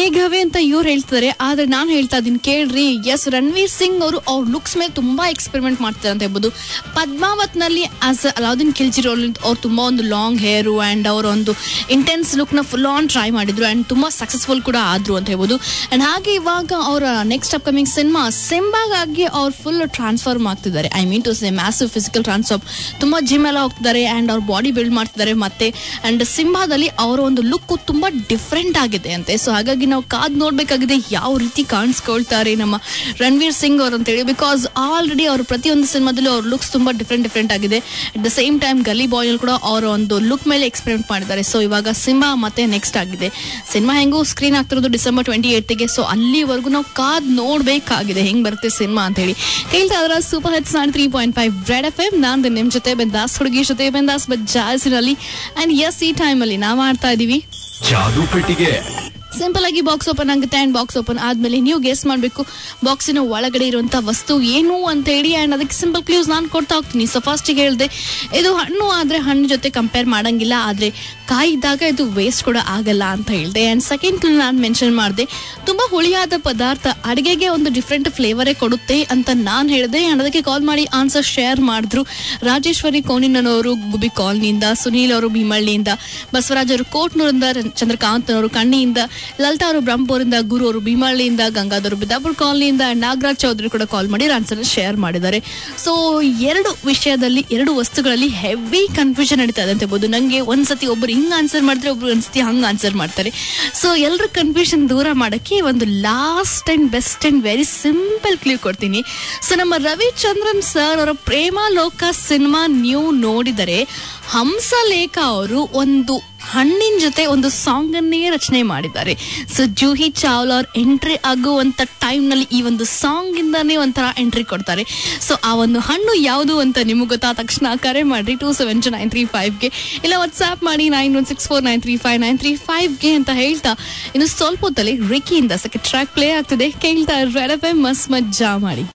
ಮೇಘವೇ ಅಂತ ಇವ್ರು ಹೇಳ್ತಾರೆ ಆದ್ರೆ ನಾನು ಹೇಳ್ತಾ ಇದೀನಿ ಕೇಳ್ರಿ ಎಸ್ ರಣವೀರ್ ಸಿಂಗ್ ಅವರು ಅವ್ರ ಲುಕ್ಸ್ ಮೇಲೆ ತುಂಬಾ ಎಕ್ಸ್ಪೆರಿಮೆಂಟ್ ಮಾಡ್ತಾರೆ ಅಂತ ಹೇಳ್ಬೋದು ಪದ್ಮಾವತ್ ನಲ್ಲಿ ಆಸ್ ಅಲಾವುದ್ದೀನ್ ಖಿಲ್ಜಿ ರೋಲ್ ಅವ್ರು ತುಂಬಾ ಒಂದು ಲಾಂಗ್ ಹೇರು ಅಂಡ್ ಅವರ ಒಂದು ಇಂಟೆನ್ಸ್ ಲುಕ್ ನ ಫುಲ್ ಆನ್ ಟ್ರೈ ಮಾಡಿದ್ರು ಅಂಡ್ ತುಂಬಾ ಸಕ್ಸಸ್ಫುಲ್ ಕೂಡ ಆದ್ರು ಅಂತ ಹೇಳ್ಬೋದು ಅಂಡ್ ಹಾಗೆ ಇವಾಗ ಅವರ ನೆಕ್ಸ್ಟ್ ಅಪ್ಕಮಿಂಗ್ ಸಿನಿಮಾ ಸಿಂಬಾಗಾಗಿ ಅವ್ರು ಫುಲ್ ಟ್ರಾನ್ಸ್ಫಾರ್ಮ್ ಆಗ್ತಿದ್ದಾರೆ I mean to say massive physical transform ತುಂಬಾ ಜಿಮ್ ಎಲ್ಲ ಹೋಗ್ತಿದ್ದಾರೆ ಅಂಡ್ ಅವ್ರ ಬಾಡಿ ಬಿಲ್ಡ್ ಮಾಡ್ತಿದ್ದಾರೆ ಮತ್ತೆ ಅಂಡ್ ಸಿಂಬಾದಲ್ಲಿ ಅವರ ಒಂದು ಲುಕ್ ತುಂಬಾ ಡಿಫ್ರೆಂಟ್ ಆಗಿದೆ ಅಂತೆ ಸೊ ಹಾಗಾಗಿ ನಾವು ಕಾದ್ ನೋಡ್ಬೇಕಾಗಿದೆ ಯಾವ ರೀತಿ ಕಾಣಿಸ್ಕೊಳ್ತಾರೆ ನಮ್ಮ ರಣವೀರ್ ಸಿಂಗ್ ಅವರು ಅಂತೇಳಿ ಬಿಕಾಸ್ ಆಲ್ರೆಡಿ ಅವರು ಪ್ರತಿಯೊಂದು ಸಿನಿಮಾದಲ್ಲೂ ಅವ್ರ ಲುಕ್ಸ್ ತುಂಬಾ ಡಿಫ್ರೆಂಟ್ ಡಿಫ್ರೆಂಟ್ ಆಗಿದೆ at the same time Gully Boy ಅಲ್ಲಿ ಕೂಡ ಅವರ ಒಂದು ಲುಕ್ ಮೇಲೆ ಎಕ್ಸ್ಪೆರಿಮೆಂಟ್ ಮಾಡಿದ್ದಾರೆ ಸೊ ಇವಾಗ ಸಿನಿಮಾ ಮತ್ತೆ ನೆಕ್ಸ್ಟ್ ಆಗಿದೆ ಸಿನಿಮಾ ಹೆಂಗೂ ಸ್ಕ್ರೀನ್ ಆಗ್ತಿರೋದು ಡಿಸೆಂಬರ್ ಟ್ವೆಂಟಿ ಏಟ್ಗೆ ಸೊ ಅಲ್ಲಿವರೆಗೂ ನಾವು ಕಾದ್ ನೋಡ್ಬೇಕಾಗಿದೆ ಹೆಂಗ್ ಬರುತ್ತೆ ಸಿನಿಮಾ ಅಂತ ಹೇಳಿ ಹೇಳ್ತಾ ಇದ್ರ ಸೂಪರ್ ಹಿಟ್ಸ್ ನಾನ್ three point five red F M ನಾನು ನಿಮ್ ಜೊತೆ ಬೆಂದಾಸ್ ಹುಡುಗಿ ಜೊತೆ ಬೆಂದಾಸ್ ಬಜ್ಜಾಸಿನಲ್ಲಿ ಅಂಡ್ ಎಸ್ ಈ ಟೈಮ್ ಅಲ್ಲಿ ನಾವು ಮಾಡ್ತಾ ಇದೀವಿ ಜಾದು ಪೆಟ್ಟಿಗೆ ಸಿಂಪಲ್ ಆಗಿ ಬಾಕ್ಸ್ ಓಪನ್ ಆಗುತ್ತೆ ಅಂಡ್ ಬಾಕ್ಸ್ ಓಪನ್ ಆದ್ಮೇಲೆ ನೀವು ಗೆಸ್ ಮಾಡಬೇಕು ಬಾಕ್ಸಿನ ಒಳಗಡೆ ಇರುವಂತ ವಸ್ತು ಏನು ಅಂತ ಹೇಳಿ ಅಂಡ್ ಅದಕ್ಕೆ ಸಿಂಪಲ್ ಕ್ಲೂಸ್ ನಾನು ಕೊಡ್ತಾ ಹೋಗ್ತೀನಿ ಸೊ ಫಸ್ಟ್ ಹೇಳ್ದೆ ಇದು ಹಣ್ಣು ಆದ್ರೆ ಹಣ್ಣು ಜೊತೆ ಕಂಪೇರ್ ಮಾಡಂಗಿಲ್ಲ ಆದ್ರೆ ಕಾಯಿ ಇದ್ದಾಗ ಇದು ವೇಸ್ಟ್ ಕೂಡ ಆಗಲ್ಲ ಅಂತ ಹೇಳ್ದೆ ಅಂಡ್ ಸೆಕೆಂಡ್ ಕ್ಲೂ ನಾನು ಮೆನ್ಷನ್ ಮಾಡಿದೆ ತುಂಬಾ ಹುಳಿಯಾದ ಪದಾರ್ಥ ಅಡಿಗೆಗೆ ಒಂದು ಡಿಫ್ರೆಂಟ್ ಫ್ಲೇವರೇ ಕೊಡುತ್ತೆ ಅಂತ ನಾನು ಹೇಳಿದೆ ಅಂಡ್ ಅದಕ್ಕೆ ಕಾಲ್ ಮಾಡಿ ಆನ್ಸರ್ ಶೇರ್ ಮಾಡಿದ್ರು ರಾಜೇಶ್ವರಿ ಕೋನಿನವರು ಗುಬಿ ಕಾಲನಿಯಿಂದ ಸುನೀಲ್ ಅವರು ಭೀಮಳ್ಳಿಯಿಂದ ಬಸವರಾಜ್ ಅವರು ಕೋಟ್ನೂರಿಂದ ಚಂದ್ರಕಾಂತ್ ಅವರು ಕಣ್ಣಿಯಿಂದ ಲಲಿತಾ ಅವರು ಬ್ರಹ್ಮಪುರಿಂದ ಗುರು ಅವರು ಭೀಮಳ್ಳಿಯಿಂದ ಗಂಗಾಧರ್ ಬಿದ್ದಾಪುರ ಕಾಲನಿಯಿಂದ ನಾಗರಾಜ್ ಚೌಧರಿ ಕೂಡ ಕಾಲ್ ಮಾಡಿ ಆನ್ಸರ್ ಶೇರ್ ಮಾಡಿದ್ದಾರೆ ಸೊ ಎರಡು ವಿಷಯದಲ್ಲಿ ಎರಡು ವಸ್ತುಗಳಲ್ಲಿ ಹೆವಿ ಕನ್ಫ್ಯೂಷನ್ ನಡೀತಾ ಇದೆ ಅಂತ ಹೇಳ್ಬೋದು ನಂಗೆ ಒಂದ್ಸತಿ ಒಬ್ರು ಹಿಂಗ್ ಆನ್ಸರ್ ಮಾಡಿದ್ರೆ ಒಬ್ರು ಒಂದ್ಸತಿ ಹಂಗ್ ಆನ್ಸರ್ ಮಾಡ್ತಾರೆ ಸೊ ಎಲ್ಲರ ಕನ್ಫ್ಯೂಷನ್ ದೂರ ಮಾಡಕ್ಕೆ ಒಂದು last and best and very simple clue ಕೊಡ್ತೀನಿ ಸೊ ನಮ್ಮ ರವಿಚಂದ್ರನ್ ಸರ್ ಅವರ ಪ್ರೇಮ ಲೋಕ ಸಿನಿಮಾ ನೀವು ನೋಡಿದರೆ ಹಂಸಲೇಖ ಅವರು ಒಂದು ಹಣ್ಣಿನ ಜೊತೆ ಒಂದು ಸಾಂಗ್ ಅನ್ನೇ ರಚನೆ ಮಾಡಿದ್ದಾರೆ ಸೊ ಜೂಹಿ ಚಾವ್ಲಾ ಅವ್ರ ಎಂಟ್ರಿ ಆಗುವಂತ ಟೈಮ್ ನಲ್ಲಿ ಈ ಒಂದು ಸಾಂಗ್ ಇಂದಾನೇ ಒಂಥರ ಎಂಟ್ರಿ ಕೊಡ್ತಾರೆ ಸೊ ಆ ಒಂದು ಹಣ್ಣು ಯಾವುದು ಅಂತ ನಿಮಗೆ ಗೊತ್ತಾದ ತಕ್ಷಣ ಕರೆ ಮಾಡ್ರಿ two seven two nine three ಫೈವ್ಗೆ ಇಲ್ಲ ವಾಟ್ಸ್ಆಪ್ ಮಾಡಿ nine one six four nine three five nine three ಫೈವ್ಗೆ ಅಂತ ಹೇಳ್ತಾ ಇನ್ನು ಸ್ವಲ್ಪ ಹೊತ್ತಲ್ಲಿ ರಿಕಿಯಿಂದ ಸೆಕೆಂಡ್ ಟ್ರ್ಯಾಕ್ ಪ್ಲೇ ಆಗ್ತಿದೆ ಕೇಳ್ತಾ ರೆಡ್ ಎಫ್ ಮಸ್ ಮಜ್ಜಾ ಮಾಡಿ